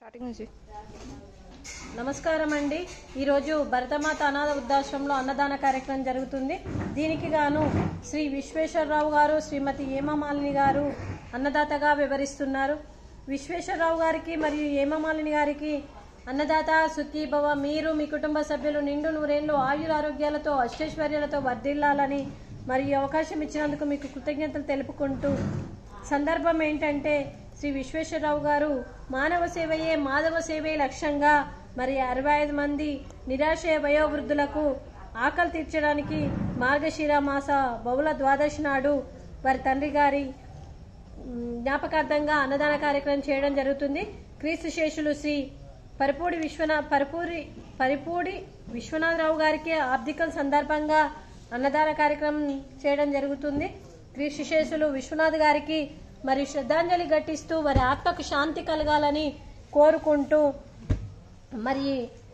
starting నుంచి నమస్కారం అండి ఈరోజు భరతమాత అనాథ వృద్ధాశ్రమంలో అన్నదాన కార్యక్రమం జరుగుతుంది దీనికి గాను శ్రీ విశ్వేశ్వరరావు గారు శ్రీమతి హేమమాలిని గారు అన్నదాతగా వివరిస్తున్నారు విశ్వేశ్వరరావు గారికి మరియు హేమమాలిని గారికి అన్నదాత సుఖీభవ మీరు మీ కుటుంబ సభ్యులు నిండు నూరేళ్లు ఆయురారోగ్యాలతో అష్టైశ్వర్యాలతో వర్ధిల్లాలని మరియు ఈ అవకాశం ఇచ్చినందుకు మీకు కృతజ్ఞతలు తెలుపుకుంటూ సందర్భం ఏంటంటే శ్రీ విశ్వేశ్వరరావు గారు మానవ సేవయే మాధవ సేవే లక్ష్యంగా మరి అరవై ఐదు మంది నిరాశయ వయోవృద్ధులకు ఆకలి తీర్చడానికి మార్గశిర మాస బహుళ ద్వాదశి నాడు వారి తండ్రి గారి మ్, జ్ఞాపకార్థంగా అన్నదాన కార్యక్రమం చేయడం జరుగుతుంది క్రీస్తు శేషులు శ్రీ పరిపూడి విశ్వనా పరిపూరి పరిపూడి విశ్వనాథరావు గారికి ఆర్థిక సందర్భంగా అన్నదాన కార్యక్రమం చేయడం జరుగుతుంది క్రీస్తు శేషులు విశ్వనాథ్ గారికి మరి శ్రద్ధాంజలి ఘటిస్తూ వారి ఆత్మకు శాంతి కలగాలని కోరుకుంటూ మరి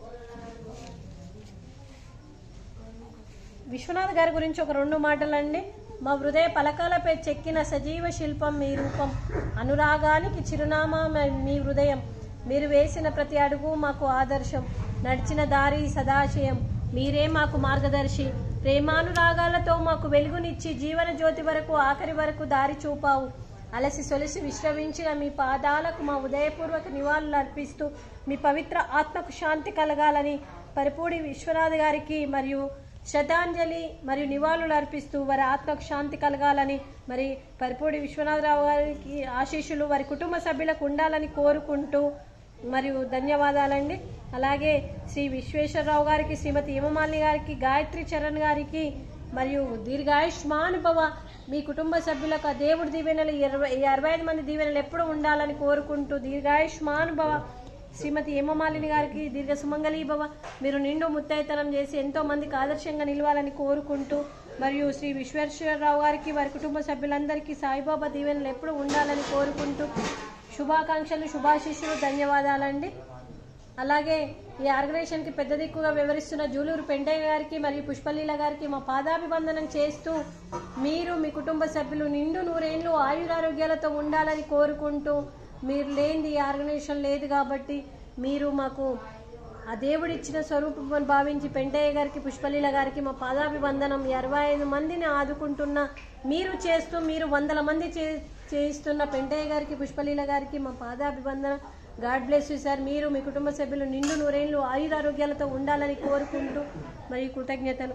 విశ్వనాథ్ గారి గురించి ఒక రెండు మాటలండి మా హృదయ పలకాలపై చెక్కిన సజీవ శిల్పం మీ రూపం అనురాగానికి చిరునామా మ- మీ హృదయం మీరు వేసిన ప్రతి అడుగు మాకు ఆదర్శం నడిచిన దారి సదాశయం మీరే మాకు మార్గదర్శి ప్రేమానురాగాలతో మాకు వెలుగునిచ్చి జీవన జ్యోతి వరకు ఆఖరి వరకు దారి చూపావు అలసి సొలసి విశ్రమించిన మీ పాదాలకు మా ఉదయపూర్వక నివాళులు అర్పిస్తూ మీ పవిత్ర ఆత్మకు శాంతి కలగాలని పరిపూడి విశ్వనాథ్ గారికి మరియు శ్రద్ధాంజలి మరియు నివాళులు అర్పిస్తూ వారి ఆత్మకు శాంతి కలగాలని మరి పరిపూడి విశ్వనాథరావు గారికి ఆశీస్సులు వారి కుటుంబ సభ్యులకు ఉండాలని కోరుకుంటూ మరియు ధన్యవాదాలండి అలాగే శ్రీ విశ్వేశ్వరరావు గారికి శ్రీమతి హేమమాలిని గారికి గాయత్రి చరణ్ గారికి మరియు దీర్ఘాయుష్మానుభవ మీ కుటుంబ సభ్యులకు ఆ దేవుడి దీవెనలు ఇరవై ఈ అరవై ఐదు మంది దీవెనలు ఎప్పుడు ఉండాలని కోరుకుంటూ దీర్ఘాయుష్మానుభవ శ్రీమతి హేమమాలిని గారికి దీర్ఘ సుమంగళీ భవ మీరు నిండు ముత్తైతనం చేసి ఎంతో మందికి ఆదర్శంగా నిలవాలని కోరుకుంటూ మరియు శ్రీ విశ్వేశ్వరరావు గారికి వారి కుటుంబ సభ్యులందరికీ సాయిబాబా దీవెనలు ఎప్పుడు ఉండాలని కోరుకుంటూ శుభాకాంక్షలు శుభాశిష్యులు ధన్యవాదాలండి అలాగే ఈ ఆర్గనైజేషన్కి పెద్ద దిక్కుగా వివరిస్తున్న జూలూరు పెంటయ్య గారికి మరియు పుష్పలీల గారికి మా పాదాభివందనం చేస్తూ మీరు మీ కుటుంబ సభ్యులు నిండు నూరేళ్లు ఆయురారోగ్యాలతో ఉండాలని కోరుకుంటూ మీరు లేనిది ఈ ఆర్గనైజేషన్ లేదు కాబట్టి మీరు మాకు ఆ దేవుడిచ్చిన స్వరూపం భావించి పెంటయ్య గారికి పుష్పలీల గారికి మా పాదాభివందనం ఈ అరవై ఐదు మందిని ఆదుకుంటున్న మీరు చేస్తూ మీరు వందల మంది చే చేయిస్తున్న పెంటయ్య గారికి పుష్పలీల గారికి మా పాదాభివందనం గాడ్ బ్లెస్ యూ సార్ మీరు మీ కుటుంబ సభ్యులు నిండు నూరేళ్లు ఆయురారోగ్యాలతో ఉండాలని కోరుకుంటూ మరియు కృతజ్ఞతలు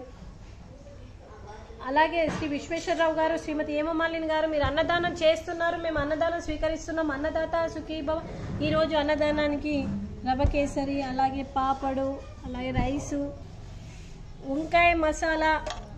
అలాగే శ్రీ విశ్వేశ్వరరావు గారు శ్రీమతి హేమమాలిని గారు మీరు అన్నదానం చేస్తున్నారు మేము అన్నదానం స్వీకరిస్తున్నాం అన్నదాత సుఖీభవ ఈరోజు అన్నదానానికి రవ కేసరి అలాగే పాపడు అలాగే రైసు వంకాయ మసాలా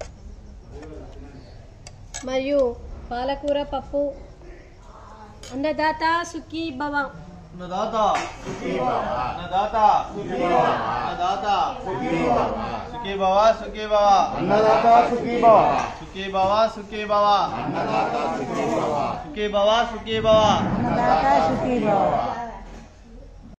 మరియు పాలకూర పప్పు అన్నదాత సుఖీభవ అన్నదాత అన్నదాత అన్నదాత సుఖీ భవ సుఖీ భవ అన్నదాత సుఖీ భవ సుఖీ భవ సుఖీ భవ సుఖీ భవ సుఖీ భవ అన్నదాత సుఖీ భవ